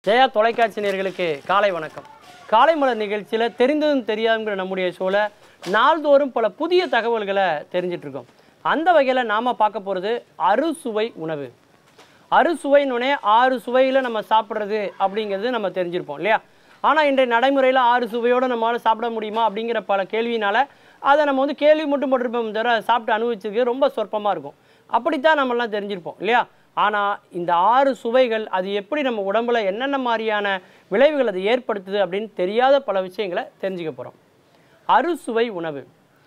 ஜெயா தொலைக்காட்சி நேயர்களுக்கு காலை வணக்கம் காலை மலர் நிகழ்ச்சியில் தெரிந்ததும் தெரியாதுங்கிற நம்முடைய ஷோவில் நாள்தோறும் பல புதிய தகவல்களை தெரிஞ்சிட்டு இருக்கோம் அந்த வகையில் நாம் பார்க்க போகிறது அறுசுவை உணவு அறுசுவைன்னு ஆறு சுவையில் நம்ம சாப்பிட்றது அப்படிங்கிறது நம்ம தெரிஞ்சிருப்போம் இல்லையா ஆனால் இன்றைய நடைமுறையில் ஆறு சுவையோடு நம்மளால் சாப்பிட முடியுமா அப்படிங்கிற பல கேள்வியினால அதை நம்ம வந்து கேள்வி மட்டும் போட்டிருப்போம் தவிர அதை சாப்பிட்டு அனுபவிச்சதுக்கு ரொம்ப சொற்பமாக இருக்கும் அப்படித்தான் நம்மலாம் தெரிஞ்சிருப்போம் இல்லையா ஆனால் இந்த ஆறு சுவைகள் அது எப்படி நம்ம உடம்புல என்னென்ன மாதிரியான விளைவுகள் அது ஏற்படுத்துது அப்படின்னு தெரியாத பல விஷயங்களை தெரிஞ்சுக்க போகிறோம் அறுசுவை உணவு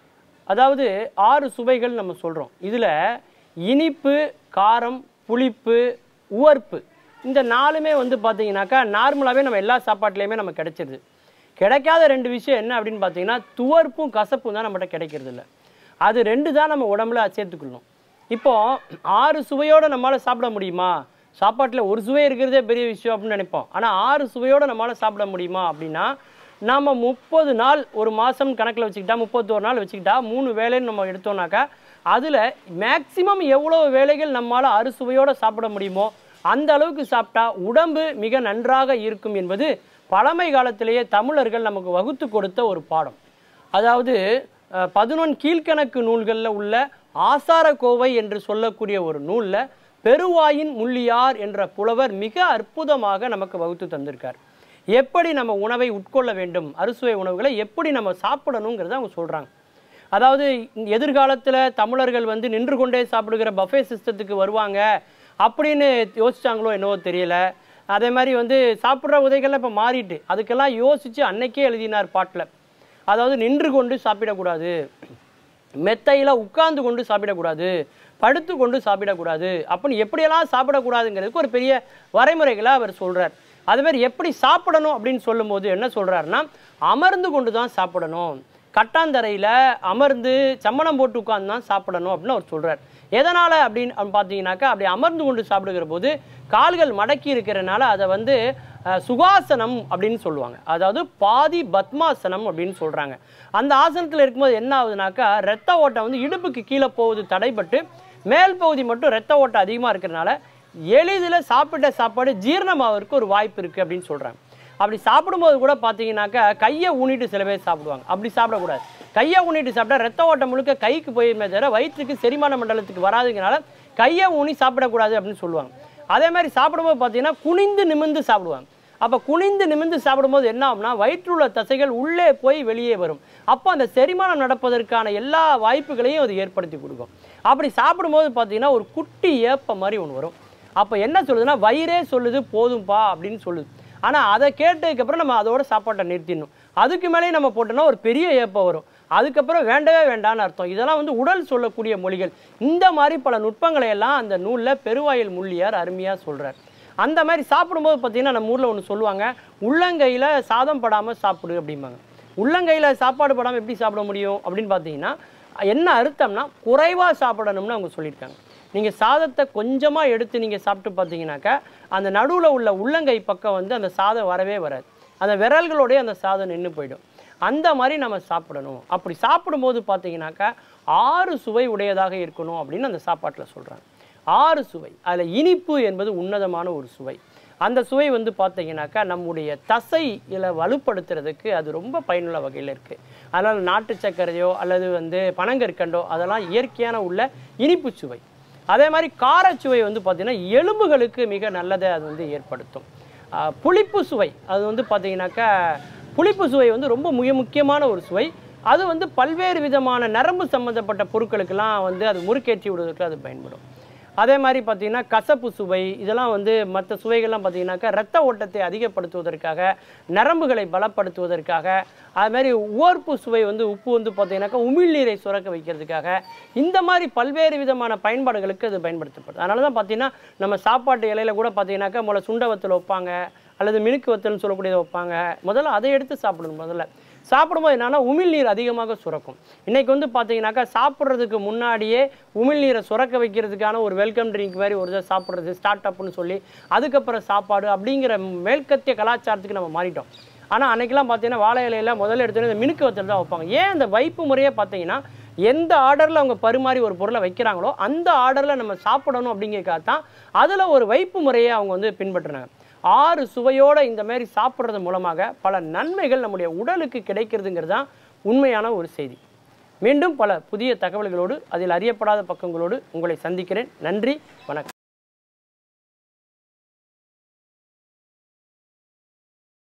அதாவது ஆறு சுவைகள் நம்ம சொல்கிறோம் இதில் இனிப்பு காரம் புளிப்பு உவர்ப்பு இந்த நாலுமே வந்து பார்த்தீங்கன்னாக்கா நார்மலாகவே நம்ம எல்லா சாப்பாட்டுலேயுமே நம்ம கிடைச்சிருது கிடைக்காத ரெண்டு விஷயம் என்ன அப்படின்னு பார்த்தீங்கன்னா துவர்ப்பும் கசப்பும் தான் நம்மகிட்ட கிடைக்கிறது இல்லை அது ரெண்டு தான் நம்ம உடம்புல சேர்த்துக்கணும் இப்போ ஆறு சுவையோடு நம்மளால் சாப்பிட முடியுமா சாப்பாட்டில் ஒரு சுவை இருக்கிறதே பெரிய விஷயம் அப்படின்னு நினைப்போம் ஆனால் ஆறு சுவையோடு நம்மளால் சாப்பிட முடியுமா அப்படின்னா நாம் முப்பது நாள் ஒரு மாதம் கணக்கில் வச்சுக்கிட்டா முப்பத்தோரு நாள் வச்சுக்கிட்டா மூணு வேலைன்னு நம்ம எடுத்தோம்னாக்கா அதில் மேக்சிமம் எவ்வளோ வேலைகள் நம்மளால் அறுசுவையோடு சாப்பிட முடியுமோ அந்த அளவுக்கு சாப்பிட்டா உடம்பு மிக நன்றாக இருக்கும் என்பது பழமை காலத்திலேயே தமிழர்கள் நமக்கு வகுத்து கொடுத்த ஒரு பாடம் அதாவது பதினொன் கீழ்க்கணக்கு நூல்களில் உள்ள ஆசார கோவை என்று சொல்லக்கூடிய ஒரு நூலில் பெருவாயின் முள்ளியார் என்ற புலவர் மிக அற்புதமாக நமக்கு வகுத்து தந்திருக்கார் எப்படி நம்ம உணவை உட்கொள்ள வேண்டும் அறுசுவை உணவுகளை எப்படி நம்ம சாப்பிடணுங்கிறத அவங்க சொல்கிறாங்க அதாவது எதிர்காலத்தில் தமிழர்கள் வந்து நின்று கொண்டே சாப்பிடுகிற பஃபே சிஸ்டத்துக்கு வருவாங்க அப்படின்னு யோசிச்சாங்களோ என்னவோ தெரியல அதே மாதிரி வந்து சாப்பிட்ற உதைகள்லாம் இப்போ மாறிட்டு அதுக்கெல்லாம் யோசித்து அன்னைக்கே எழுதினார் பாட்டில் அதாவது நின்று கொண்டு சாப்பிடக்கூடாது மெத்தையில் உட்கார்ந்து கொண்டு சாப்பிடக்கூடாது படுத்து கொண்டு சாப்பிடக்கூடாது அப்படின்னு எப்படியெல்லாம் சாப்பிடக்கூடாதுங்கிறதுக்கு ஒரு பெரிய வரைமுறைகளை அவர் சொல்கிறார் அதுமாதிரி எப்படி சாப்பிடணும் அப்படின்னு சொல்லும்போது என்ன சொல்கிறாருன்னா அமர்ந்து கொண்டு தான் சாப்பிடணும் கட்டாந்தரையில் அமர்ந்து சம்மணம் போட்டு உட்காந்து தான் சாப்பிடணும் அப்படின்னு அவர் சொல்கிறார் எதனால் அப்படின்னு பார்த்தீங்கன்னாக்கா அப்படி அமர்ந்து கொண்டு சாப்பிடுகிற போது கால்கள் மடக்கி இருக்கிறனால அதை வந்து அஹ், சுகாசனம் அப்படின்னு சொல்லுவாங்க அதாவது பாதி பத்மாசனம் அப்படின்னு சொல்கிறாங்க அந்த ஆசனத்தில் இருக்கும்போது என்ன ஆகுதுனாக்கா ரத்த ஓட்டம் வந்து இடுப்புக்கு கீழே போகுது தடைப்பட்டு மேல் பகுதி மட்டும் ரத்த ஓட்டம் அதிகமாக இருக்கிறனால எளிதில் சாப்பிட்ட சாப்பாடு ஜீரணமாவதற்கு ஒரு வாய்ப்பு இருக்குது அப்படின்னு சொல்கிறாங்க அப்படி சாப்பிடும்போது கூட பார்த்தீங்கன்னாக்கா கையை ஊனிட்டு சில பேர் சாப்பிடுவாங்க அப்படி சாப்பிடக்கூடாது கையை ஊனிட்டு சாப்பிட்டா ரத்த ஓட்டம் முழுக்க கைக்கு போயிருமே தவிர வயிற்றுக்கு செரிமான மண்டலத்துக்கு வராதுங்கிறனால கையை ஊனி சாப்பிடக்கூடாது அப்படின்னு சொல்லுவாங்க அதே மாதிரி சாப்பிடும்போது பார்த்தீங்கன்னா குனிந்து நிமிர்ந்து சாப்பிடுவாங்க அப்போ குனிந்து நிமிர்ந்து சாப்பிடும்போது என்ன ஆகும்னா வயிற்றில் உள்ள தசைகள் உள்ளே போய் வெளியே வரும் அப்போ அந்த செரிமானம் நடப்பதற்கான எல்லா வாய்ப்புகளையும் அது ஏற்படுத்தி கொடுக்கும் அப்படி சாப்பிடும்போது பார்த்தீங்கன்னா ஒரு குட்டி ஏப்ப மாதிரி ஒன்று வரும் அப்போ என்ன சொல்லுதுன்னா வயிறே சொல்லுது போதும்பா அப்படின்னு சொல்லுது ஆனால் அதை கேட்டதுக்கப்புறம் நம்ம அதோட சாப்பாட்டை நிறுத்திடணும் அதுக்கு மேலேயும் நம்ம போட்டோம்னா ஒரு பெரிய ஏப்பம் வரும் அதுக்கப்புறம் வேண்டவே வேண்டாம்னு அர்த்தம் இதெல்லாம் வந்து உடல் சொல்லக்கூடிய மொழிகள் இந்த மாதிரி பல நுட்பங்களை எல்லாம் அந்த நூலில் பெருவாயில் முள்ளியார் அருமையாக சொல்கிறார் அந்த மாதிரி சாப்பிடும்போது பார்த்தீங்கன்னா நம்ம ஊரில் ஒன்று சொல்லுவாங்க உள்ளங்கையில் சாதம் படாமல் சாப்பிடு அப்படிம்பாங்க உள்ளங்கையில் சாப்பாடு படாமல் எப்படி சாப்பிட முடியும் அப்படின்னு பார்த்தீங்கன்னா என்ன அர்த்தம்னா குறைவாக சாப்பிடணும்னு அவங்க சொல்லியிருக்காங்க நீங்கள் சாதத்தை கொஞ்சமாக எடுத்து நீங்கள் சாப்பிட்டு பார்த்தீங்கன்னாக்கா அந்த நடுவில் உள்ள உள்ளங்கை பக்கம் வந்து அந்த சாதம் வரவே வராது அந்த விரல்களோடய அந்த சாதம் நின்று போயிடும் அந்த மாதிரி நம்ம சாப்பிடணும் அப்படி சாப்பிடும்போது பார்த்தீங்கன்னாக்கா ஆறு சுவை உடையதாக இருக்கணும் அப்படின்னு அந்த சாப்பாட்டில் சொல்கிறாங்க ஆறு சுவை அதில் இனிப்பு என்பது உன்னதமான ஒரு சுவை அந்த சுவை வந்து பார்த்தீங்கன்னாக்கா நம்முடைய தசையில் வலுப்படுத்துறதுக்கு அது ரொம்ப பயனுள்ள வகையில் இருக்குது அதனால் நாட்டு சர்க்கரையோ அல்லது வந்து பனங்கற்கண்டோ அதெல்லாம் இயற்கையான உள்ள இனிப்பு சுவை அதே மாதிரி காரச்சுவை வந்து பார்த்திங்கன்னா எலும்புகளுக்கு மிக நல்லதை அது வந்து ஏற்படுத்தும் ஆஹ் புளிப்பு சுவை அது வந்து பார்த்தீங்கன்னாக்கா புளிப்பு சுவை வந்து ரொம்ப மிக முக்கியமான ஒரு சுவை அது வந்து பல்வேறு விதமான நரம்பு சம்மந்தப்பட்ட பொருட்களுக்கெல்லாம் வந்து அது முறுக்கேற்றி விடுவதற்கு அது பயன்படும் அதே மாதிரி பார்த்தீங்கன்னா கசப்பு சுவை இதெல்லாம் வந்து மற்ற சுவைகள்லாம் பார்த்தீங்கன்னாக்கா ரத்த ஓட்டத்தை அதிகப்படுத்துவதற்காக நரம்புகளை பலப்படுத்துவதற்காக அது மாதிரி உவர்ப்பு சுவை வந்து உப்பு வந்து பார்த்தீங்கன்னாக்கா உமிழ்நீரை சுரக்க வைக்கிறதுக்காக இந்த மாதிரி பல்வேறு விதமான பயன்பாடுகளுக்கு அது பயன்படுத்தப்படுது அதனால தான் பார்த்தீங்கன்னா நம்ம சாப்பாட்டு இலையில கூட பார்த்தீங்கன்னாக்கா முதல்ல சுண்டவத்தில் வைப்பாங்க அல்லது மினுக்கு வத்தல்னு சொல்லக்கூடியதை வைப்பாங்க முதல்ல அதை எடுத்து சாப்பிடணும் முதல்ல சாப்பிடும்போது என்னன்னா உமிழ்நீர் அதிகமாக சுரக்கும் இன்னைக்கு வந்து பார்த்தீங்கன்னாக்கா சாப்பிட்றதுக்கு முன்னாடியே உமிழ்நீரை சுரக்க வைக்கிறதுக்கான ஒரு வெல்கம் ட்ரிங்க் மாதிரி ஒரு இதை சாப்பிட்றது ஸ்டார்ட் அப்னு சொல்லி அதுக்கப்புறம் சாப்பாடு அப்படிங்கிற மேற்கத்திய கலாச்சாரத்துக்கு நம்ம மாறிட்டோம் ஆனால் அன்னைக்கெல்லாம் பார்த்தீங்கன்னா வாழை இலையில முதல்ல எடுத்தோன்னே இந்த மினுக்கு வத்தல் தான் வைப்பாங்க ஏன் அந்த வைப்பு முறையே பார்த்தீங்கன்னா எந்த ஆர்டரில் அவங்க பரிமாறி ஒரு பொருளை வைக்கிறாங்களோ அந்த ஆர்டரில் நம்ம சாப்பிடணும் அப்படிங்கிறக்காக தான் அதில் ஒரு வைப்பு முறையை அவங்க வந்து பின்பற்றினாங்க ஆறு சுவையோடு இந்த மாதிரி சாப்பிட்றது மூலமாக பல நன்மைகள் நம்முடைய உடலுக்கு கிடைக்கிறதுங்கிறது தான் உண்மையான ஒரு செய்தி மீண்டும் பல புதிய தகவல்களோடு அதில் அறியப்படாத பக்கங்களோடு உங்களை சந்திக்கிறேன் நன்றி வணக்கம்